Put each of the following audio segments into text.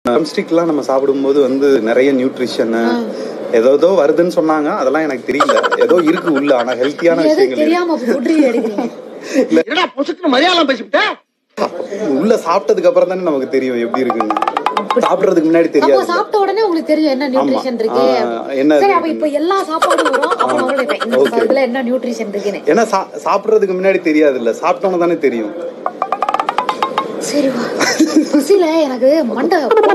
ட்ரம்ஸ்டிக்லாம் நம்ம சாப்பிடும்போது வந்து நிறைய நியூட்ரிஷன் ஏதோ ஏதோ வருதுன்னு சொன்னாங்க அதெல்லாம் எனக்கு தெரியல ஏதோ இருக்கு உள்ள ஆனா ஹெல்த்தியான எது விஷயங்கள் இருக்கு. தெரியாம ஃபுட் ரிவ்யூ எடுக்கிறீங்க என்னடா பொசுக்கு மலையாளம் பேசிவிட்ட உள்ள சாப்பிட்டதுக்கு அப்புறம் தானே நமக்கு தெரியும் எப்படி இருக்குன்னு சாப்பிடுறதுக்கு முன்னாடி அப்போ தெரியாது சாப்பிட்ட உடனே உங்களுக்கு தெரியும் என்ன நியூட்ரிஷன் இருக்கு ஆ, என்ன சரி இருக்கு? அப்ப இப்ப எல்லா சாப்பாடும் வரும் அப்ப நான் உங்களை கேட்பேன். இந்த Okay. இதுல என்ன நியூட்ரிஷன் இருக்குன்னு ஏன்னா சா- சாப்பிடுறதுக்கு முன்னாடி தெரியாது இல்ல சாப்பிட்டோன்னு தானே தெரியும் சரி வா பசியில எனக்கு மண்டை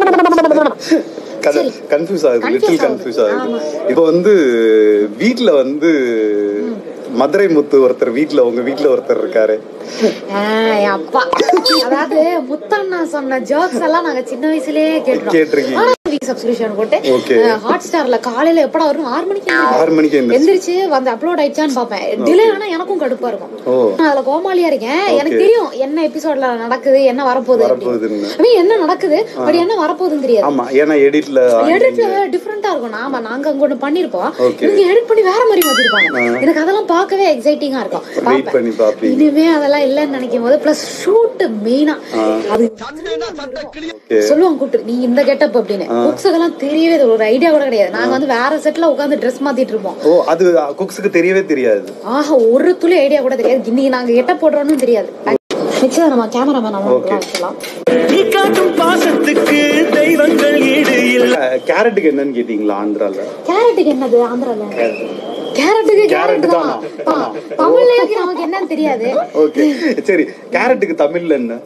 சரி. கன்ஃபியூஸ் ஆகுது Confuse லிட்டில் ஆகுது. கன்ஃபியூஸ் ஆகுது ஆமா. இப்போ வந்து வீட்ல வந்து மதுரை முத்து ஒருத்தர் வீட்ல உங்க வீட்ல ஒருத்தர் இருக்காரு ஆ, என் அப்பா அதாவது முத்தண்ணா சொன்ன ஜோக்ஸ் எல்லாம் நாங்க சின்ன வயசுலயே கேட்டோம் கேட்டிருக்கீங்க. ஆனா வீக் சப்ஸ்கிரிப்ஷன் போட்டு Okay. ஹாட் ஸ்டார்ல காலையில எப்படா வரும் ஆறு மணிக்கு எந்திரிப்பேன். ஆறு மணிக்கு எந்திரிச்சு. எந்திரிச்சு வந்து அப்லோட் ஆயிடுச்சான்னு பாப்பேன் டிலே ஆனா எனக்கும் கடுப்பா இருக்கும் ஓ. நான் அதுல கோமாளியா இருக்கேன் எனக்கு தெரியும் என்ன எபிசோட்ல நடக்குது என்ன வரப்போகுது வரப்போகுதுன்னு. I mean, என்ன நடக்குது பட் என்ன வரப்போகுதுன்னு தெரியாது ஆமா ஏன்னா எடிட்ல எடிட்ல டிஃப்ரெண்டா இருக்கும் நாம நாங்க அங்க ஒண்ணு பண்ணிருப்போம் Okay. இவங்க எடிட் பண்ணி வேற மாதிரி மாத்திருப்பாங்க எனக்கு அதெல்லாம் பார்க்கவே எக்ஸைட்டிங்கா இருக்கும் வெயிட் பார்ப்பேன். பண்ணி பாப்பீங்க இனிமே அதெல்லாம் இல்லன்னு நினைக்கும் போது பிளஸ் ஷூட் மெயினா அது சொல்லுவாங்க கூப்பிட்டு நீ இந்த கெட்டப் அப்படின்னு குக்ஸுக்கெல்லாம் தெரியவே தெரியாது. ஒரு ஐடியா கூட கிடையாது நாங்க வந்து வேற செட்ல உட்காந்து ட்ரெஸ் மாத்திட்டு இருப்போம் ஓ அது குக்ஸுக்கு தெரியவே தெரியாது ஆஹா ஒரு துளி ஐடியா கூட தெரியாது இன்னைக்கு நாங்க கெட்டப் போடுறோம்னு தெரியாது நிச்சயம் நம்ம கேமராமேன் நம்ம வச்சுக்கலாம் நீ காட்டும் பாசத்துக்கு தெய்வங்கள் ஈடு இல்லை கேரட்டுக்கு என்னன்னு கேட்டீங்களா ஆந்திரால கேரட்டுக்கு என்னது ஆந்திரால கேரட்டுக்கு கேரட் தான் ஆ, தமிழ்லயே நமக்கு என்னன்னு தெரியாது ஓகே சரி கேரட்டுக்கு தமிழ்ல என்ன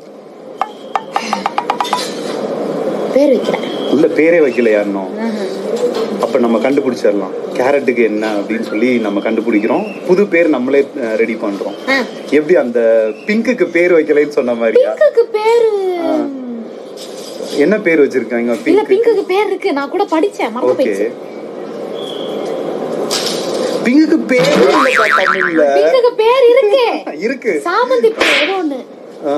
பேர் வைக்கிறேன் உள்ள பேரே வைக்கலையா இன்னும் அப்ப நம்ம கண்டுபிடிச்சிடலாம் கேரட்டுக்கு என்ன அப்படின்னு சொல்லி நம்ம கண்டுபிடிக்கிறோம் புது பேர் நம்மளே ரெடி பண்றோம் ஆ. எப்படி அந்த பிங்க்குக்கு பேர் வைக்கலைன்னு சொன்ன மாதிரியா பிங்க்குக்கு பேரு என்ன பேர் வச்சிருக்காங்க இல்ல பிங்க் பிங்க்குக்கு பேர் இருக்கு நான் கூட படிச்சேன் மறந்து ஓகே போயிடுச்சு பிங்குக்கு பேர் இல்லப்பா தமிழ்ல பிங்க்குக்கு பேர் இருக்கு இருக்கு சாமந்தி பூ ஏதோ ஒண்ணு ஆ.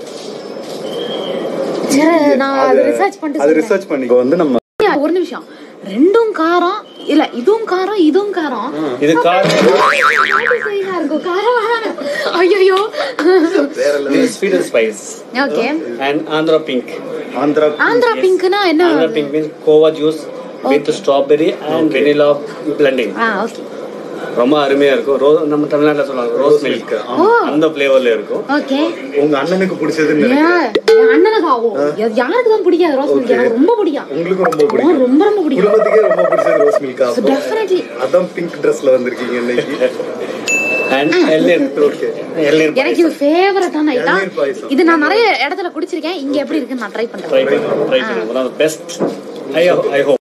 சரி நான் அது அது- ரிசர்ச் பண்ணிட்டு அது சொல்றேன். ரிசர்ச் பண்ணி இப்போ வந்து நம்ம ஒரு நிமிஷம் ரெண்டும் காரம் இல்ல இதுவும் காரம் இதுவும் காரம் இது காரம் சைடா இருக்கும் காரம் ஐயோ sweet and spice okay and Andhra pink Andhra Andhra பிங்க்னா என்ன Andhra pink means guava juice with strawberry and vanilla blending ah okay ரொம்ப அருமையா இருக்கும் ரோ நம்ம தமிழ்நாட்டுல சொல்லுவாங்க ரோஸ் மில்க் அந்த ஃபிளேவர்ல இருக்கும் ஓகே உங்க அண்ணனுக்கு பிடிச்சதுன்னு நினைக்கிறேன். ஏன் என் அண்ணனுக்கு ஆகும் யாருக்கு தான் பிடிக்காது ரோஸ் மில்க் எனக்கு ரொம்ப பிடிக்கும் உங்களுக்கும் ரொம்ப ஆ, பிடிக்கும் ரொம்ப ரொம்ப பிடிக்கும் குடும்பத்துக்கே ரொம்ப பிடிச்சது ரோஸ் மில்க் டெஃபினெட்லி அதான் பிங்க் ட்ரெஸ்ல வந்திருக்கீங்க இன்னைக்கு அண்ட் எல்நீர் எல்நீர் எனக்கு இது ஃபேவரட்டான ஐட்டம் இளநீர் பாயசம். இது நான் நிறைய இடத்துல குடிச்சிருக்கேன் இங்க எப்படி இருக்குன்னு நான் ட்ரை பண்றேன் ட்ரை பண்ணுங்க ட்ரை பண்ணுங்க பெஸ்ட் ஐ ஐ ஹோப்